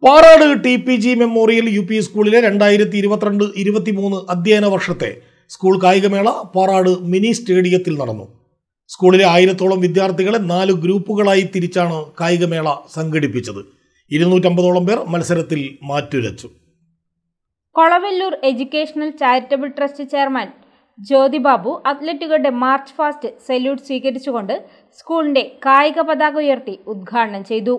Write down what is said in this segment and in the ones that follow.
Parad T P G memorial U P സ്കൂളിലെ രണ്ടായിരത്തി ഇരുപത്തിരണ്ട് ഇരുപത്തിമൂന്ന് അധ്യയന വർഷത്തെ സ്കൂൾ കായികമേള പാറാട് മിനി സ്റ്റേഡിയത്തിൽ നടന്നു സ്കൂളിലെ ആയിരത്തോളം വിദ്യാർത്ഥികളെ നാല് ഗ്രൂപ്പുകളായി തിരിച്ചാണ് കായികമേള സംഘടിപ്പിച്ചത് ഇരുന്നൂറ്റമ്പതോളം പേർ മത്സരത്തിൽ മാറ്റുരച്ചു Kolavallur educational charitable trust chairman Jyothibabu അത്ലറ്റുകളുടെ മാർച്ച് ഫാസ്റ്റ് സല്യൂട്ട് സ്വീകരിച്ചുകൊണ്ട് സ്കൂളിന്റെ കായിക പതാക ഉയർത്തി ഉദ്ഘാടനം ചെയ്തു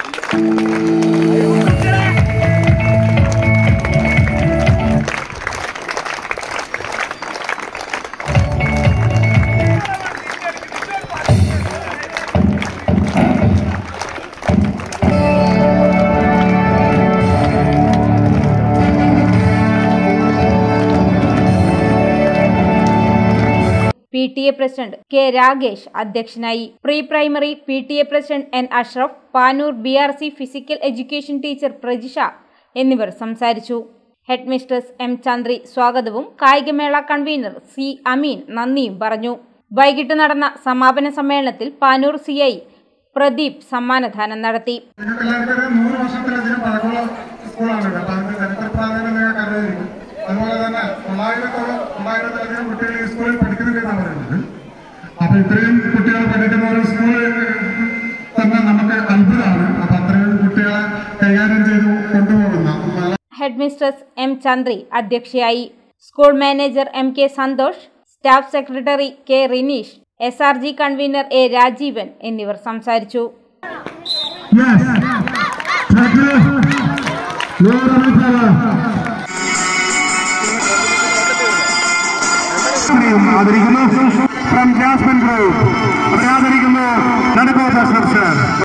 P T A president K Ragesh അധ്യക്ഷനായി pre primary P T A president N Ashraf Panoor B R C physical education teacher Prajisha എന്നിവർ സംസാരിച്ചു ഹെഡ് മിസ്ട്രസ് എം ചന്ദ്രി സ്വാഗതവും കായികമേള കൺവീനർ സി അമീൻ നന്ദിയും പറഞ്ഞു വൈകിട്ട് നടന്ന സമാപന സമ്മേളനത്തിൽ പാനൂർ സി ഐ പ്രദീപ് സമ്മാനദാനം നടത്തി നിങ്ങൾക്ക് എല്ലാവർക്കും നൂറ് വർഷത്തിലധികം പഴക്കമുള്ള സ്കൂളാണ് ഇത്. അപ്പൊ അതിന്റെ ചരിത്ര പ്രാധാന്യം നിങ്ങൾക്ക് അറിയായിരിക്കും അതുപോലെ തന്നെ തൊള്ളായിരത്തോളം തൊള്ളായിരത്തിലധികം കുട്ടികൾ ഈ സ്കൂളിൽ പഠിക്കുന്നുണ്ട് എന്നാണ് പറയുന്നത് അപ്പൊ ഇത്രയും കുട്ടികൾ പഠിക്കുന്ന ഒരു സ്കൂള് തന്നെ നമുക്ക് അത്ഭുതമാണ് അപ്പൊ അത്രയും കുട്ടികളെ കൈകാര്യം ചെയ്തു കൊണ്ടുപോകുന്ന നല്ല ഹെഡ് മിസ്ട്രസ് എം ചന്ദ്രി അധ്യക്ഷയായി school manager M K Santhosh staff secretary K Rineesh S R G convener A Rajeevan എന്നിവർ സംസാരിച്ചു Yes. Thank you. Lord ആദരിക്കുന്നു ഫ്രം ജാസ്മിൻ ഗ്രൂപ്പ് അവരെ ആദരിക്കുന്നു നടുക്കോട്ട സർ